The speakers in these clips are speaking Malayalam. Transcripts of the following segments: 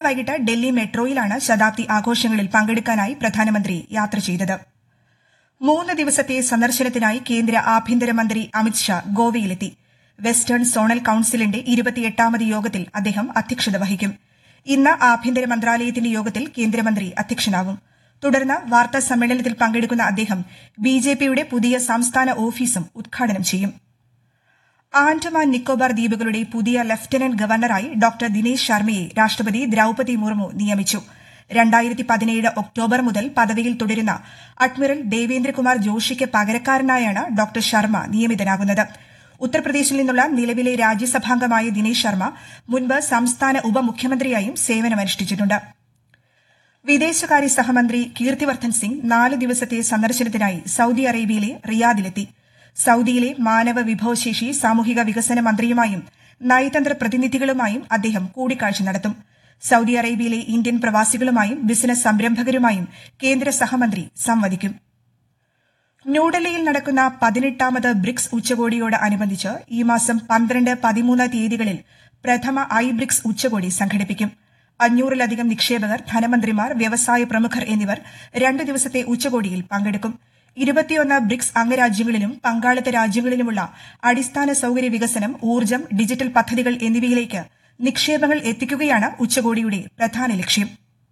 വൈകിട്ട് ഡൽഹി മെട്രോയിലാണ് ശതാബ്ദി ആഘോഷങ്ങളിൽ പങ്കെടുക്കാനായി പ്രധാനമന്ത്രി യാത്ര ചെയ്തത് മൂന്ന് ദിവസത്തെ സന്ദർശനത്തിനായി കേന്ദ്ര ആഭ്യന്തരമന്ത്രി അമിത്ഷാ ഗോവയിലെത്തി വെസ്റ്റേൺ സോണൽ കൌൺസിലിന്റെ ഇരുപത്തിയെട്ടാമത് യോഗത്തിൽ അദ്ദേഹം അധ്യക്ഷത വഹിക്കും ഇന്ന് ആഭ്യന്തര മന്ത്രാലയത്തിന്റെ യോഗത്തിൽ കേന്ദ്രമന്ത്രി അധ്യക്ഷനാവും തുടർന്ന് വാർത്താ സമ്മേളനത്തിൽ പങ്കെടുക്കുന്ന അദ്ദേഹം ബിജെപിയുടെ പുതിയ സംസ്ഥാന ഓഫീസും ഉദ്ഘാടനം ചെയ്യും ആൻഡമാൻ നിക്കോബാർ ദ്വീപുകളുടെ പുതിയ ലഫ്റ്റനന്റ് ഗവർണറായി ഡോക്ടർ ദിനേശ് ശർമ്മയെ രാഷ്ട്രപതി ദ്രൌപതി മുർമു നിയമിച്ചു രണ്ടായിരത്തി പതിനേഴ് ഒക്ടോബർ മുതൽ പദവിയിൽ തുടരുന്ന അഡ്മിറൽ ദേവേന്ദ്രകുമാർ ജോഷിക്ക് പകരക്കാരനായാണ് ഡോക്ടർ ശർമ്മ നിയമിതനാകുന്നത് ഉത്തർപ്രദേശിൽ നിന്നുള്ള നിലവിലെ രാജ്യസഭാംഗമായ ദിനേശ് ശർമ്മ മുൻപ് സംസ്ഥാന ഉപമുഖ്യമന്ത്രിയായും സേവനമനുഷ്ഠിച്ചിട്ടുണ്ട് വിദേശകാര്യ സഹമന്ത്രി കീർത്തിവർദ്ധൻ സിംഗ് നാല് ദിവസത്തെ സന്ദർശനത്തിനായി സൌദി അറേബ്യയിലെ റിയാദിലെത്തി സൌദിയിലെ മാനവ വിഭവശേഷി സാമൂഹിക വികസന മന്ത്രിയുമായും നയതന്ത്ര പ്രതിനിധികളുമായും അദ്ദേഹം കൂടിക്കാഴ്ച നടത്തും സൌദി അറേബ്യയിലെ ഇന്ത്യൻ പ്രവാസികളുമായും ബിസിനസ് സംരംഭകരുമായും കേന്ദ്ര സഹമന്ത്രി സംവദിക്കും ന്യൂഡൽഹിയിൽ നടക്കുന്ന പതിനെട്ടാമത് ബ്രിക്സ് ഉച്ചകോടിയോട് അനുബന്ധിച്ച് ഈ മാസം പന്ത്രണ്ട് പതിമൂന്ന് തീയതികളിൽ പ്രഥമ ഐ ബ്രിക്സ് ഉച്ചകോടി സംഘടിപ്പിക്കും അഞ്ഞൂറിലധികം നിക്ഷേപകർ ധനമന്ത്രിമാർ വ്യവസായ പ്രമുഖർ എന്നിവർ രണ്ടു ദിവസത്തെ ഉച്ചകോടിയിൽ പങ്കെടുക്കും ഇരുപത്തിയൊന്ന് ബ്രിക്സ് അംഗരാജ്യങ്ങളിലും പങ്കാളിത്ത രാജ്യങ്ങളിലുമുള്ള അടിസ്ഥാന സൌകര്യ വികസനം ഊർജ്ജം ഡിജിറ്റൽ പദ്ധതികൾ എന്നിവയിലേക്ക് നിക്ഷേപങ്ങൾ എത്തിക്കുകയാണ് ഉച്ചകോടിയുടെ പ്രധാന ലക്ഷ്യം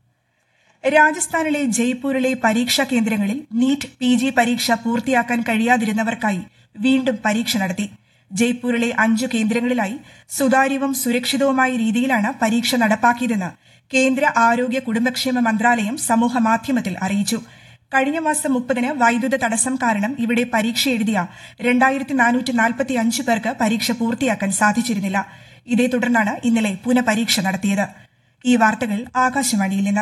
രാജസ്ഥാനിലെ ജയ്പൂരിലെ പരീക്ഷാ കേന്ദ്രങ്ങളിൽ നീറ്റ് പി ജി പരീക്ഷ പൂർത്തിയാക്കാൻ കഴിയാതിരുന്നവർക്കായി വീണ്ടും പരീക്ഷ നടത്തി ജയ്പൂരിലെ അഞ്ചു കേന്ദ്രങ്ങളിലായി സുതാര്യവും സുരക്ഷിതവുമായ രീതിയിലാണ് പരീക്ഷ നടപ്പാക്കിയതെന്ന് കേന്ദ്ര ആരോഗ്യ കുടുംബക്ഷേമ മന്ത്രാലയം സമൂഹമാധ്യമത്തിൽ അറിയിച്ചു കഴിഞ്ഞ മാസം മുപ്പതിന് വൈദ്യുത തടസ്സം കാരണം ഇവിടെ പരീക്ഷ എഴുതിയ രണ്ടായിരത്തി നാനൂറ്റി നാൽപ്പത്തി അഞ്ച് പേർക്ക് പരീക്ഷ പൂർത്തിയാക്കാൻ സാധിച്ചിരുന്നില്ല ഇതേ തുടർന്നാണ് ഇന്നലെ പുനഃപരീക്ഷ നടത്തിയത് ഈ വാർത്തകൾ ആകാശവാണിയിൽ നിന്ന്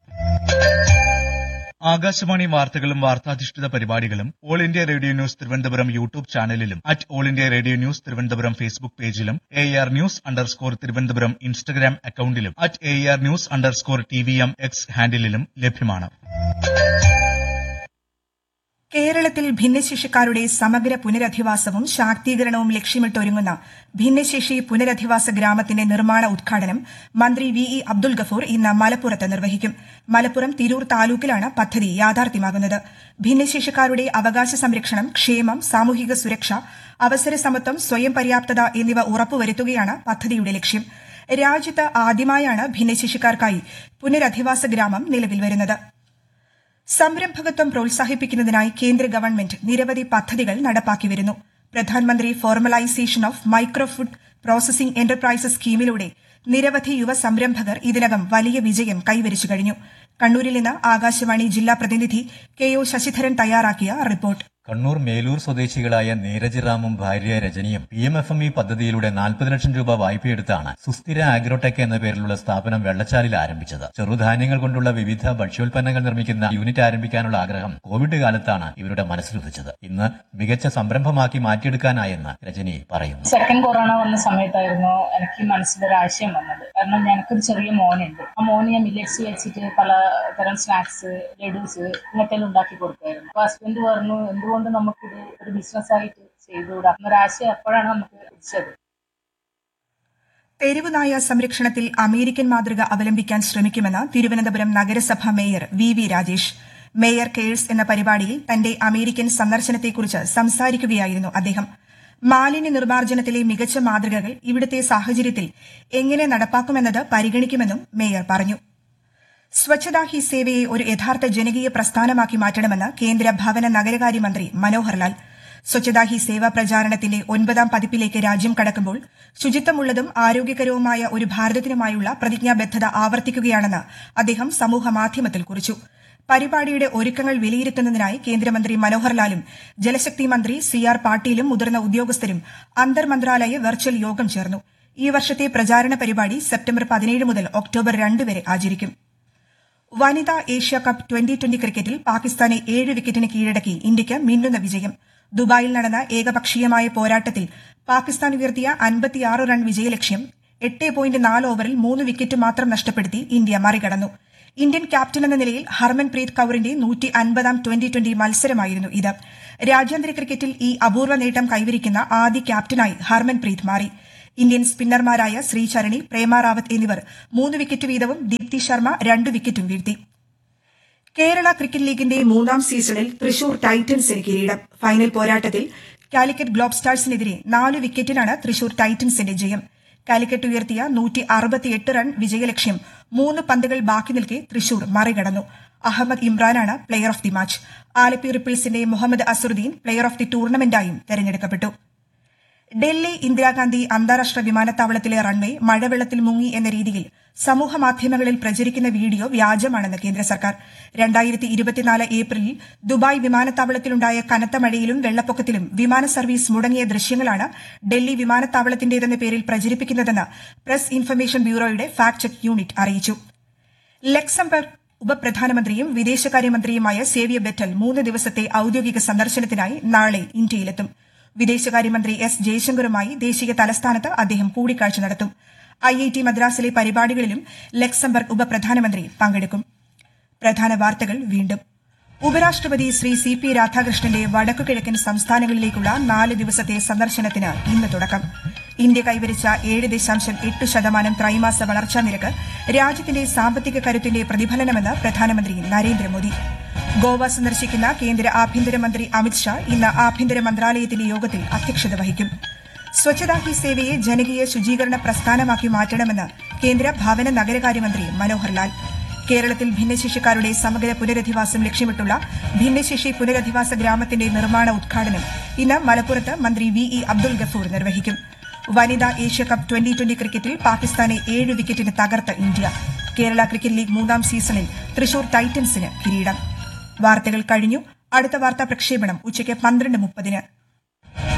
ആകാശവാണി വാർത്തകളും വാർത്താധിഷ്ഠിത പരിപാടികളും all India radio news Thiruvananthapuram YouTube ചാനലിലും at all India radio news Thiruvananthapuram Facebook പേജിലും A R news underscore Thiruvananthapuram Instagram അക്കൌണ്ടിലും at A R news underscore T V M X ഹാൻഡിലും ലഭ്യമാണ് കേരളത്തിൽ ഭിന്നശേഷിക്കാരുടെ സമഗ്ര പുനരധിവാസവും ശാക്തീകരണവും ലക്ഷ്യമിട്ടൊരുങ്ങുന്ന ഭിന്നശേഷി പുനരധിവാസ ഗ്രാമത്തിന്റെ നിർമ്മാണ ഉദ്ഘാടനം മന്ത്രി വി ഇ അബ്ദുൽ ഗഫൂർ ഇന്ന് മലപ്പുറത്ത് നിർവഹിക്കും മലപ്പുറം തിരൂർ താലൂക്കിലാണ് പദ്ധതി യാഥാർത്ഥ്യമാകുന്നത് ഭിന്നശേഷിക്കാരുടെ അവകാശ സംരക്ഷണം ക്ഷേമം സാമൂഹിക സുരക്ഷ അവസര സമത്വം സ്വയം പര്യാപ്തത എന്നിവ ഉറപ്പുവരുത്തുകയാണ് പദ്ധതിയുടെ ലക്ഷ്യം രാജ്യത്ത് ആദ്യമായാണ് ഭിന്നശേഷിക്കാർക്കായി പുനരധിവാസ ഗ്രാമം നിലവിൽ വരുന്നത് സംരംഭകത്വം പ്രോത്സാഹിപ്പിക്കുന്നതിനായി കേന്ദ്ര ഗവൺമെന്റ് നിരവധി പദ്ധതികൾ നടപ്പാക്കി വരുന്നു പ്രധാനമന്ത്രി formalisation of micro food processing enterprises സ്കീമിലൂടെ നിരവധി യുവ സംരംഭകർ ഇതിനകം വലിയ വിജയം കൈവരിച്ചു കഴിഞ്ഞു കണ്ണൂരിൽ നിന്ന് ആകാശവാണി ജില്ലാ പ്രതിനിധി കെ ഒ ശശിധരൻ തയ്യാറാക്കിയ റിപ്പോർട്ട് കണ്ണൂർ മേലൂർ സ്വദേശികളായ നീരജ് റാമും ഭാര്യ രജനിയും P M F M E പദ്ധതിയിലൂടെ നാൽപ്പത് ലക്ഷം രൂപ വായ്പയെടുത്താണ് സുസ്ഥിര ആഗ്രോടെക് എന്ന പേരിലുള്ള സ്ഥാപനം വെള്ളച്ചാലിൽ ആരംഭിച്ചത് ചെറുധാന്യങ്ങൾ കൊണ്ടുള്ള വിവിധ ഭക്ഷ്യോൽപ്പന്നങ്ങൾ നിർമ്മിക്കുന്ന യൂണിറ്റ് ആരംഭിക്കാനുള്ള ആഗ്രഹം കോവിഡ് കാലത്താണ് ഇവരുടെ മനസ്സിലുദിച്ചത് ഇന്ന് മികച്ച സംരംഭമാക്കി മാറ്റിയെടുക്കാനായെന്ന് രജനി പറയുന്നു സെക്കൻഡ് കൊറോണ വന്ന സമയത്തായിരുന്നു എനിക്ക് മനസ്സിലൊരു ആശയം വന്നത് കാരണം ഞങ്ങൾക്കൊരു ചെറിയ മോനുണ്ട് ആ മോന് ഞാൻ മില്ലറ്റ്സ് വെച്ചിട്ട് പല തരം സ്നാക്സ് ലഡൂസ് ഇങ്ങനത്തെ ഉണ്ടാക്കി കൊടുക്കുമായിരുന്നു അപ്പൊ ഹസ്ബൻഡ് പറഞ്ഞു എന്തുകൊണ്ട് നമുക്കിത് ഒരു ബിസിനസ് ആയിട്ട് ചെയ്തുകൂടാ എന്നൊരാശയം അപ്പോഴാണ് നമുക്ക് ലഭിച്ചത് തെരുവുനായ സംരക്ഷണത്തിൽ അമേരിക്കൻ മാതൃക അവലംബിക്കാൻ ശ്രമിക്കുമെന്ന് തിരുവനന്തപുരം നഗരസഭ mayor V V Rajesh mayor cares എന്ന പരിപാടിയിൽ തന്റെ അമേരിക്കൻ സന്ദർശനത്തെക്കുറിച്ച് സംസാരിക്കുകയായിരുന്നു അദ്ദേഹം മാലിന്യ നിർമ്മാർജ്ജനത്തിലെ മികച്ച മാതൃകകൾ ഇവിടുത്തെ സാഹചര്യത്തിൽ എങ്ങനെ നടപ്പാക്കുമെന്നത് പരിഗണിക്കുമെന്നും മേയർ പറഞ്ഞു സ്വച്ഛതാ ഹി സേവയെ ഒരു യഥാർത്ഥ ജനകീയ പ്രസ്ഥാനമാക്കി മാറ്റണമെന്ന് കേന്ദ്ര ഭവന നഗരകാര്യമന്ത്രി മനോഹർ ലാൽ സ്വച്ഛതാ ഹി സേവ പ്രചാരണത്തിന്റെ ഒൻപതാം പതിപ്പിലേക്ക് രാജ്യം കടക്കുമ്പോൾ ശുചിത്വമുള്ളതും ആരോഗ്യകരവുമായ ഒരു ഭാരതത്തിനുമായുള്ള പ്രതിജ്ഞാബദ്ധത ആവർത്തിക്കുകയാണെന്ന് അദ്ദേഹം സമൂഹമാധ്യമത്തിൽ കുറിച്ചു പരിപാടിയുടെ ഒരുക്കങ്ങൾ വിലയിരുത്തുന്നതിനായി കേന്ദ്രമന്ത്രി മനോഹർ ലാലും ജലശക്തി മന്ത്രി സി ആർ പാട്ടീലും മുതിർന്ന ഉദ്യോഗസ്ഥരും അന്തർ മന്ത്രാലയ വെർച്വൽ യോഗം ചേർന്നു ഈ വർഷത്തെ പ്രചാരണ പരിപാടി സെപ്റ്റംബർ പതിനേഴ് മുതൽ ഒക്ടോബർ രണ്ട് വരെ ആചരിക്കും വനിതാ ഏഷ്യ കപ്പ് ട്വന്റി ട്വന്റി ക്രിക്കറ്റിൽ പാകിസ്ഥാനെ ഏഴ് വിക്കറ്റിന് കീഴടക്കി ഇന്ത്യയ്ക്ക് മിന്നുന്ന വിജയം ദുബായിൽ നടന്ന ഏകപക്ഷീയമായ പോരാട്ടത്തിൽ പാകിസ്ഥാൻ ഉയർത്തിയ അൻപത്തിയാറ് റൺ വിജയലക്ഷ്യം എട്ട് പോയിന്റ് നാല് ഓവറിൽ മൂന്ന് വിക്കറ്റ് മാത്രം നഷ്ടപ്പെടുത്തി ഇന്ത്യ മറികടന്നു ഇന്ത്യൻ ക്യാപ്റ്റൻ എന്ന നിലയിൽ ഹർമൻപ്രീത് കൌറിന്റെ നൂറ്റി അൻപതാം ട്വന്റി ട്വന്റി മത്സരമായിരുന്നു ഇത് രാജ്യാന്തര ക്രിക്കറ്റിൽ ഈ അപൂർവ നേട്ടം കൈവരിക്കുന്ന ആദ്യ ക്യാപ്റ്റനായി ഹർമൻപ്രീത് മാറി ഇന്ത്യൻ സ്പിന്നർമാരായ ശ്രീചരണി പ്രേമ റാവത്ത് എന്നിവർ മൂന്ന് വിക്കറ്റ് വീതവും ദീപ്തി ശർമ്മ രണ്ട് വിക്കറ്റും വീഴ്ത്തി കേരള ക്രിക്കറ്റ് ലീഗിന്റെ മൂന്നാം സീസണിൽ തൃശൂർ ടൈറ്റൻസിന് കിരീടം ഫൈനൽ പോരാട്ടത്തിൽ കാലിക്കറ്റ് ഗ്ലോബ് സ്റ്റാർസിനെതിരെ നാല് വിക്കറ്റിനാണ് തൃശൂർ ടൈറ്റൻസിന്റെ ജയം കാലിക്കറ്റ് ഉയർത്തിയ നൂറ്റി അറുപത്തിയെട്ട് റൺ വിജയലക്ഷ്യം മൂന്ന് പന്തുകൾ ബാക്കി നിൽക്കെ തൃശൂർ മറികടന്നു അഹമ്മദ് ഇമ്രാനാണ് player of the match Alleppey റിപ്പിൾസിന്റെ Muhammed Azharuddeen player of the ടൂർണമെന്റായും തെരഞ്ഞെടുക്കപ്പെട്ടു ഡൽഹി ഇന്ദിരാഗാന്ധി അന്താരാഷ്ട്ര വിമാനത്താവളത്തിലെ റൺവേ മഴവെള്ളത്തിൽ മുങ്ങി എന്ന രീതിയിൽ സമൂഹ മാധ്യമങ്ങളിൽ പ്രചരിക്കുന്ന വീഡിയോ വ്യാജമാണെന്ന് കേന്ദ്ര സർക്കാർ രണ്ടായിരത്തി ഇരുപത്തിനാല് ഏപ്രിലിൽ ദുബായ് വിമാനത്താവളത്തിലുണ്ടായ കനത്ത മഴയിലും വെള്ളപ്പൊക്കത്തിലും വിമാന സർവീസ് മുടങ്ങിയ ദൃശ്യങ്ങളാണ് ഡൽഹി വിമാനത്താവളത്തിന്റേതെന്ന പേരിൽ പ്രചരിപ്പിക്കുന്നതെന്ന് പ്രസ് ഇൻഫർമേഷൻ ബ്യൂറോയുടെ ഫാക്ട് ചെക്ക് യൂണിറ്റ് അറിയിച്ചു ലക്സംബർഗ് ഉപപ്രധാനമന്ത്രിയും വിദേശകാര്യമന്ത്രിയുമായ സേവിയ ബെറ്റൽ മൂന്ന് ദിവസത്തെ ഔദ്യോഗിക സന്ദർശനത്തിനായി നാളെ ഇന്ത്യയിലെത്തും വിദേശകാര്യമന്ത്രി എസ് ജയശങ്കറുമായി ദേശീയ തലസ്ഥാനത്ത് അദ്ദേഹം കൂടിക്കാഴ്ച നടത്തും ഐ ഐ ടി മദ്രാസിലെ പരിപാടികളിലും ലക്സംബർഗ് ഉപപ്രധാനമന്ത്രി പങ്കെടുക്കും പ്രധാന വാർത്തകൾ വീണ്ടും ഉപരാഷ്ട്രപതി ശ്രീ സി പി രാധാകൃഷ്ണന്റെ വടക്കുകിഴക്കൻ സംസ്ഥാനങ്ങളിലേക്കുള്ള നാല് ദിവസത്തെ സന്ദർശനത്തിന് ഇന്ന് തുടക്കം ഇന്ത്യ കൈവരിച്ച ഏഴ് ദശാംശം എട്ട് ശതമാനം ത്രൈമാസ വളർച്ചാ നിരക്ക് രാജ്യത്തിന്റെ സാമ്പത്തിക കരുത്തിന്റെ പ്രതിഫലനമെന്ന് പ്രധാനമന്ത്രി നരേന്ദ്രമോദി ഗോവ സന്ദർശിക്കുന്ന കേന്ദ്ര ആഭ്യന്തരമന്ത്രി അമിത്ഷാ ഇന്ന് ആഭ്യന്തര മന്ത്രാലയത്തിന്റെ യോഗത്തിൽ അധ്യക്ഷത വഹിക്കും സ്വച്ഛതാ ഹി സേവയെ ജനകീയ ശുചീകരണ പ്രസ്ഥാനമാക്കി മാറ്റണമെന്ന് കേന്ദ്ര ഭവന നഗരകാര്യമന്ത്രി മനോഹർ ലാൽ കേരളത്തിൽ ഭിന്നശേഷിക്കാരുടെ സമഗ്ര പുനരധിവാസം ലക്ഷ്യമിട്ടുള്ള ഭിന്നശേഷി പുനരധിവാസ ഗ്രാമത്തിന്റെ നിർമ്മാണ ഉദ്ഘാടനം ഇന്ന് മലപ്പുറത്ത് മന്ത്രി വി ഇ അബ്ദുൾ ഗഫൂർ നിർവഹിക്കും വനിതാ ഏഷ്യ കപ്പ് ട്വന്റി ട്വന്റി ക്രിക്കറ്റിൽ പാകിസ്ഥാനെ ഏഴ് വിക്കറ്റിന് തകർത്ത ഇന്ത്യ കേരള ക്രിക്കറ്റ് ലീഗ് മൂന്നാം സീസണിൽ തൃശൂർ ടൈറ്റൻസിന് കിരീടം വാർത്തകൾ കഴിഞ്ഞു അടുത്ത വാർത്താ പ്രക്ഷേപണം ഉച്ചയ്ക്ക് പന്ത്രണ്ട് മുപ്പതിന്